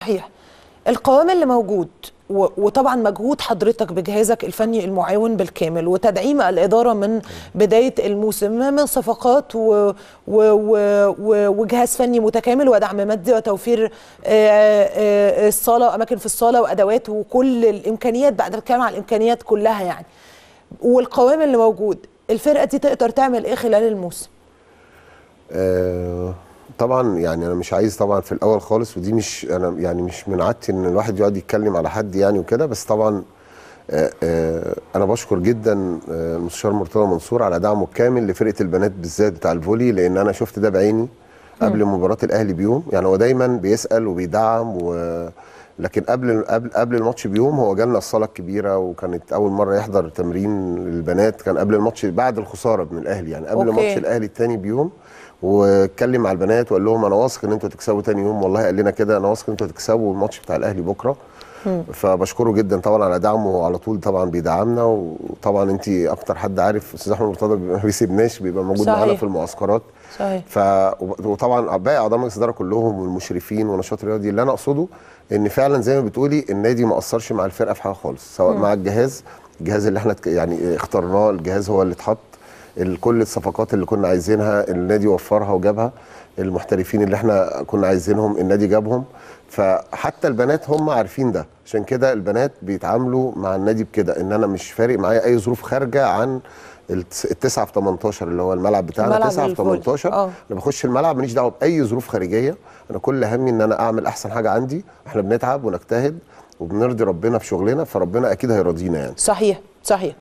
صحيح القوام اللي موجود و- وطبعا مجهود حضرتك بجهازك الفني المعاون بالكامل وتدعيم الاداره من بدايه الموسم من صفقات و و و و وجهاز فني متكامل ودعم مادي وتوفير آه، آه، الصاله اماكن في الصاله وادوات وكل الامكانيات بعد الكلام على الامكانيات كلها يعني والقوام اللي موجود الفرقه دي تقدر تعمل ايه خلال الموسم آه، طبعا يعني انا مش عايز طبعا في الاول خالص ودي مش انا يعني مش من عادتي ان الواحد يقعد يتكلم على حد يعني وكده بس طبعا آه، آه، انا بشكر جدا آه، المستشار مرتضى منصور على دعمه الكامل لفرقه البنات بالذات بتاع الفولي لان انا شفت ده بعيني قبل مباراه الاهلي بيوم يعني هو دايما بيسال وبيدعم و لكن قبل قبل قبل الماتش بيوم هو جالنا الصاله الكبيره وكانت اول مره يحضر تمرين البنات كان قبل الماتش بعد الخساره من الاهلي يعني قبل أوكي. ماتش الاهلي الثاني بيوم واتكلم مع البنات وقال لهم انا واثق ان انتوا هتكسبوا تاني يوم والله قال لنا كده انا واثق ان انتوا هتكسبوا الماتش بتاع الاهلي بكره فبشكره جدا طبعا على دعمه وعلى طول طبعا بيدعمنا وطبعا انت اكتر حد عارف استاذ احمد مرتضى بيبقى ما بيسيبناش بيبقى موجود صحيح. معانا في المعسكرات صحيح ف وطبعا باقي اعضاء مجلس الاداره كلهم والمشرفين ونشاط رياضي اللي انا اقصده ان فعلا زي ما بتقولي النادي ما قصرش مع الفرقه في حاجه خالص سواء مع الجهاز الجهاز اللي احنا اتك- يعني اخترناه الجهاز هو اللي اتحط ال- كل الصفقات اللي كنا عايزينها النادي وفرها وجابها المحترفين اللي احنا كنا عايزينهم النادي جابهم فحتى البنات هم عارفين ده عشان كده البنات بيتعاملوا مع النادي بكده ان انا مش فارق معايا اي ظروف خارجه عن التس- التسعة في 18 اللي هو الملعب بتاعنا الملعب 9 في الفولي. 18 آه. انا بخش الملعب ماليش دعوه باي ظروف خارجيه انا كل همي ان انا اعمل احسن حاجه عندي احنا بنتعب ونجتهد وبنرضي ربنا في شغلنا فربنا اكيد هيرضينا يعني صحيح صحيح